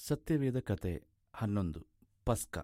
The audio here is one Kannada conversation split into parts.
ಸತ್ಯವೇದ ಕತೆ ಹನ್ನೊಂದು ಪಸ್ಕ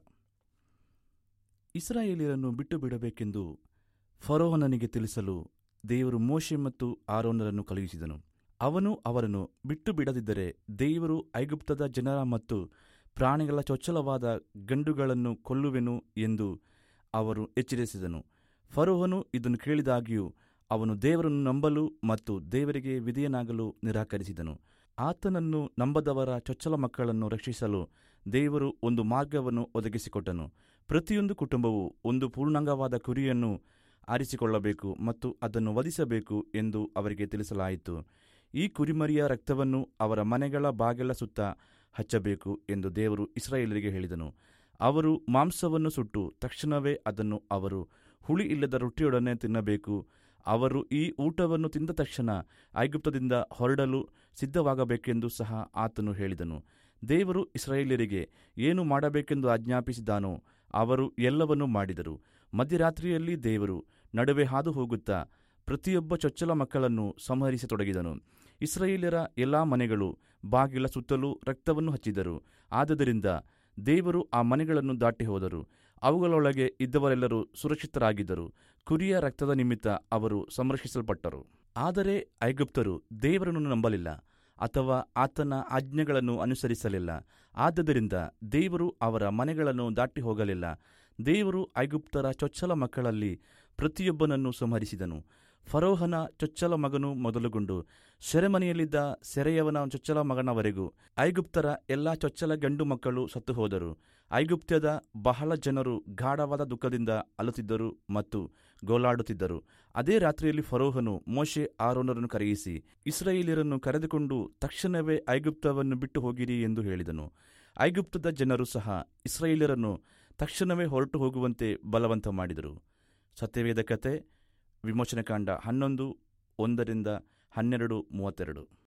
ಇಸ್ರಾಯೇಲಿಯರನ್ನು ಬಿಟ್ಟು ಬಿಡಬೇಕೆಂದು ಫರೋಹನನಿಗೆ ತಿಳಿಸಲು ದೇವರು ಮೋಶೆ ಮತ್ತು ಆರೋನರನ್ನು ಕಳುಹಿಸಿದನು ಅವನು ಅವರನ್ನು ಬಿಟ್ಟು ಬಿಡದಿದ್ದರೆ ದೇವರು ಐಗುಪ್ತದ ಜನರ ಮತ್ತು ಪ್ರಾಣಿಗಳ ಚೊಚ್ಚಲವಾದ ಗಂಡುಗಳನ್ನು ಕೊಲ್ಲುವೆನು ಎಂದು ಅವರು ಎಚ್ಚರಿಸಿದನು ಫರೋಹನು ಇದನ್ನು ಕೇಳಿದಾಗ್ಯೂ ಅವನು ದೇವರನ್ನು ನಂಬಲು ಮತ್ತು ದೇವರಿಗೆ ವಿಧೇಯನಾಗಲು ನಿರಾಕರಿಸಿದನು ಆತನನ್ನು ನಂಬದವರ ಚೊಚ್ಚಲ ಮಕ್ಕಳನ್ನು ರಕ್ಷಿಸಲು ದೇವರು ಒಂದು ಮಾರ್ಗವನ್ನು ಒದಗಿಸಿಕೊಟ್ಟನು ಪ್ರತಿಯೊಂದು ಕುಟುಂಬವು ಒಂದು ಪೂರ್ಣಾಂಗವಾದ ಕುರಿಯನ್ನು ಆರಿಸಿಕೊಳ್ಳಬೇಕು ಮತ್ತು ಅದನ್ನು ವಧಿಸಬೇಕು ಎಂದು ಅವರಿಗೆ ತಿಳಿಸಲಾಯಿತು ಈ ಕುರಿಮರಿಯ ರಕ್ತವನ್ನು ಅವರ ಮನೆಗಳ ಬಾಗಿಲ ಸುತ್ತ ಹಚ್ಚಬೇಕು ಎಂದು ದೇವರು ಇಸ್ರಾಯೇಲರಿಗೆ ಹೇಳಿದನು ಅವರು ಮಾಂಸವನ್ನು ಸುಟ್ಟು ತಕ್ಷಣವೇ ಅದನ್ನು ಅವರು ಹುಳಿ ಇಲ್ಲದ ರೊಟ್ಟಿಯೊಡನೆ ತಿನ್ನಬೇಕು ಅವರು ಈ ಊಟವನ್ನು ತಿಂದ ತಕ್ಷಣ ಐಗುಪ್ತದಿಂದ ಹೊರಡಲು ಸಿದ್ಧವಾಗಬೇಕೆಂದು ಸಹ ಆತನು ಹೇಳಿದನು ದೇವರು ಇಸ್ರಾಯೇಲರಿಗೆ ಏನು ಮಾಡಬೇಕೆಂದು ಆಜ್ಞಾಪಿಸಿದಾನೋ ಅವರು ಎಲ್ಲವನ್ನೂ ಮಾಡಿದರು ಮಧ್ಯರಾತ್ರಿಯಲ್ಲಿ ದೇವರು ನಡುವೆ ಹಾದು ಹೋಗುತ್ತಾ ಪ್ರತಿಯೊಬ್ಬ ಚೊಚ್ಚಲ ಮಕ್ಕಳನ್ನು ಸಂಹರಿಸತೊಡಗಿದನು ಇಸ್ರಾಯೇಲ್ಯರ ಎಲ್ಲಾ ಮನೆಗಳು ಬಾಗಿಲ ಸುತ್ತಲೂ ರಕ್ತವನ್ನು ಹಚ್ಚಿದರು ಆದುದರಿಂದ ದೇವರು ಆ ಮನೆಗಳನ್ನು ದಾಟಿ ಹೋದರು ಅವುಗಳೊಳಗೆ ಇದ್ದವರೆಲ್ಲರೂ ಸುರಕ್ಷಿತರಾಗಿದ್ದರು ಕುರಿಯ ರಕ್ತದ ನಿಮಿತ್ತ ಅವರು ಸಂರಕ್ಷಿಸಲ್ಪಟ್ಟರು ಆದರೆ ಐಗುಪ್ತರು ದೇವರನ್ನು ನಂಬಲಿಲ್ಲ ಅಥವಾ ಆತನ ಆಜ್ಞೆಗಳನ್ನು ಅನುಸರಿಸಲಿಲ್ಲ ಆದ್ದರಿಂದ ದೇವರು ಅವರ ಮನೆಗಳನ್ನು ದಾಟಿ ಹೋಗಲಿಲ್ಲ ದೇವರು ಐಗುಪ್ತರ ಚೊಚ್ಚಲ ಮಕ್ಕಳಲ್ಲಿ ಪ್ರತಿಯೊಬ್ಬನನ್ನು ಸಂಹರಿಸಿದನು ಫರೋಹನ ಚೊಚ್ಚಲ ಮಗನು ಮೊದಲುಗೊಂಡು ಸೆರೆಮನೆಯಲ್ಲಿದ್ದ ಸೆರೆಯವನ ಚೊಚ್ಚಲ ಮಗನವರೆಗೂ ಐಗುಪ್ತರ ಎಲ್ಲಾ ಚೊಚ್ಚಲ ಗಂಡು ಮಕ್ಕಳು ಸತ್ತು ಹೋದರು ಐಗುಪ್ತ್ಯದ ಬಹಳ ಜನರು ಗಾಢವಾದ ದುಃಖದಿಂದ ಅಲುತ್ತಿದ್ದರು ಮತ್ತು ಗೋಲಾಡುತ್ತಿದ್ದರು ಅದೇ ರಾತ್ರಿಯಲ್ಲಿ ಫರೋಹನು ಮೋಶೆ ಆರೋನರನ್ನು ಕರೆಯಿಸಿ ಇಸ್ರಾಯೇಲಿಯರನ್ನು ಕರೆದುಕೊಂಡು ತಕ್ಷಣವೇ ಐಗುಪ್ತವನ್ನು ಬಿಟ್ಟು ಹೋಗಿರಿ ಎಂದು ಹೇಳಿದನು ಐಗುಪ್ತದ ಜನರು ಸಹ ಇಸ್ರಾಯೇಲಿಯರನ್ನು ತಕ್ಷಣವೇ ಹೊರಟು ಹೋಗುವಂತೆ ಬಲವಂತ ಮಾಡಿದರು ಸತ್ಯವೇದ ಕತೆ ವಿಮೋಚನಕಾಂಡ ಹನ್ನೊಂದು ಒಂದರಿಂದ ಹನ್ನೆರಡು ಮೂವತ್ತೆರಡು